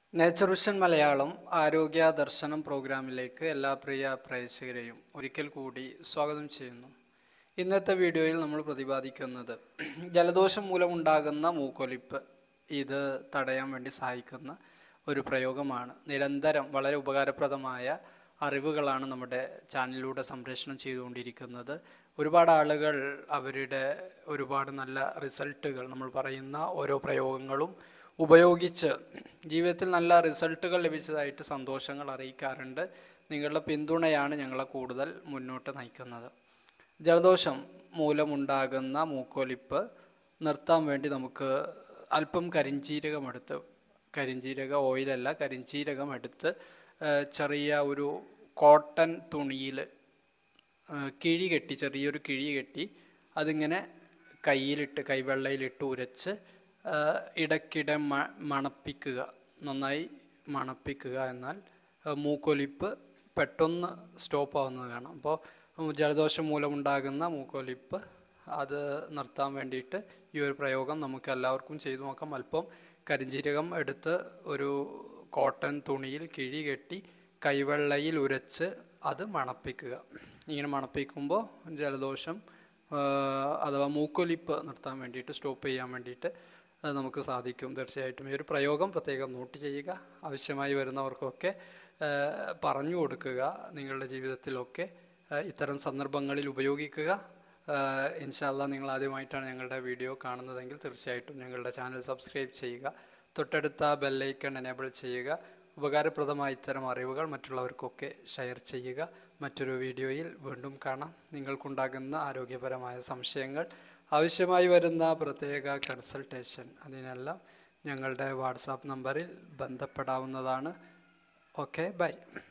nature vision Malayalam ആരോഗ്യ ദർശനം പ്രോഗ്രാമിലേക്ക് എല്ലാ പ്രിയ പ്രേക്ഷകരെയും ഒരിക്കൽ കൂടി സ്വാഗതം ചെയ്യുന്നു ഇന്നത്തെ വീഡിയോയിൽ നമ്മൾ പ്രതിപാദിക്കുന്നത് ജലദോഷം മൂലമുണ്ടാകുന്ന മൂക്കൊലിപ്പ് ഇത് തടയാൻ വേണ്ടി സഹായിക്കുന്ന ഒരു പ്രയോഗമാണ് നിരന്തരം വളരെ ഉപകാരപ്രദമായ അറിവുകളാണ് നമ്മുടെ ചാനലിലൂടെ സംപ്രേഷണം ചെയ്തുകൊണ്ടിരിക്കുന്നത് ഒരുപാട് ആളുകൾ അവരുടെ ഒരുപാട് നല്ല റിസൾട്ടുകൾ നമ്മൾ പറയുന്ന ഓരോ പ്രയോഗങ്ങളും ഉപയോഗിച്ച് ജീവിതത്തിൽ നല്ല റിസൾട്ടുകൾ ലഭിച്ചതായിട്ട് സന്തോഷങ്ങൾ അറിയിക്കാറുണ്ട് നിങ്ങളുടെ പിന്തുണയാണ് ഞങ്ങളെ കൂടുതൽ മുന്നോട്ട് നയിക്കുന്നത് ജലദോഷം മൂലമുണ്ടാകുന്ന മൂക്കൊലിപ്പ് നിർത്താൻ വേണ്ടി നമുക്ക് അല്പം കരിഞ്ചീരകം എടുത്ത് കരിഞ്ചീരക ഓയിലല്ല കരിഞ്ചീരകം എടുത്ത് ഏഹ് ചെറിയ ഒരു കോട്ടൺ തുണിയിൽ കിഴി കെട്ടി ചെറിയൊരു കിഴി കെട്ടി അതിങ്ങനെ കയ്യിലിട്ട് കൈവെള്ളയിലിട്ട് ഉരച്ച് ആ, ഇടയ്ക്കിടെ മ മണപ്പിക്കുക നന്നായി മണപ്പിക്കുക എന്നാൽ ആ, മൂക്കൊലിപ്പ് പെട്ടെന്ന് സ്റ്റോപ്പ് ആവുന്നത് കാണാം അപ്പോൾ ജലദോഷം മൂലമുണ്ടാകുന്ന മൂക്കൊലിപ്പ് അത് നിർത്താൻ വേണ്ടിയിട്ട് ഈ ഒരു പ്രയോഗം നമുക്ക് എല്ലാവർക്കും ചെയ്തു നോക്കാം അല്പം കരിഞ്ജീരകം എടുത്ത് ഒരു കോട്ടൺ തുണിയിൽ കിഴി കെട്ടി കൈവെള്ളയിൽ ഉരച്ച് അത് മണപ്പിക്കുക ഇങ്ങനെ മണപ്പിക്കുമ്പോൾ ജലദോഷം ആ, അഥവാ മൂക്കൊലിപ്പ് നിർത്താൻ വേണ്ടിയിട്ട് സ്റ്റോപ്പ് ചെയ്യാൻ വേണ്ടിയിട്ട് അത് നമുക്ക് സാധിക്കും തീർച്ചയായിട്ടും ഈ ഒരു പ്രയോഗം പ്രത്യേകം നോട്ട് ചെയ്യുക ആവശ്യമായി വരുന്നവർക്കൊക്കെ ആ, പറഞ്ഞു കൊടുക്കുക നിങ്ങളുടെ ജീവിതത്തിലൊക്കെ ആ, ഇത്തരം സന്ദർഭങ്ങളിൽ ഉപയോഗിക്കുക ഇൻഷാല്ല നിങ്ങൾ ആദ്യമായിട്ടാണ് ഞങ്ങളുടെ വീഡിയോ കാണുന്നതെങ്കിൽ തീർച്ചയായിട്ടും ഞങ്ങളുടെ ചാനൽ സബ്സ്ക്രൈബ് ചെയ്യുക തൊട്ടടുത്ത ബെല്ലൈക്കൺ എനേബിൾ ചെയ്യുക ഉപകാരപ്രദമായ ഇത്തരം അറിവുകൾ മറ്റുള്ളവർക്കൊക്കെ ഷെയർ ചെയ്യുക മറ്റൊരു വീഡിയോയിൽ വീണ്ടും കാണാം നിങ്ങൾക്കുണ്ടാകുന്ന ആരോഗ്യപരമായ സംശയങ്ങൾ ആവശ്യമായി വരുന്ന പ്രത്യേക കൺസൾട്ടേഷൻ അതിനെല്ലാം ഞങ്ങളുടെ വാട്സാപ്പ് നമ്പറിൽ ബന്ധപ്പെടാവുന്നതാണ് ഓക്കെ ബൈ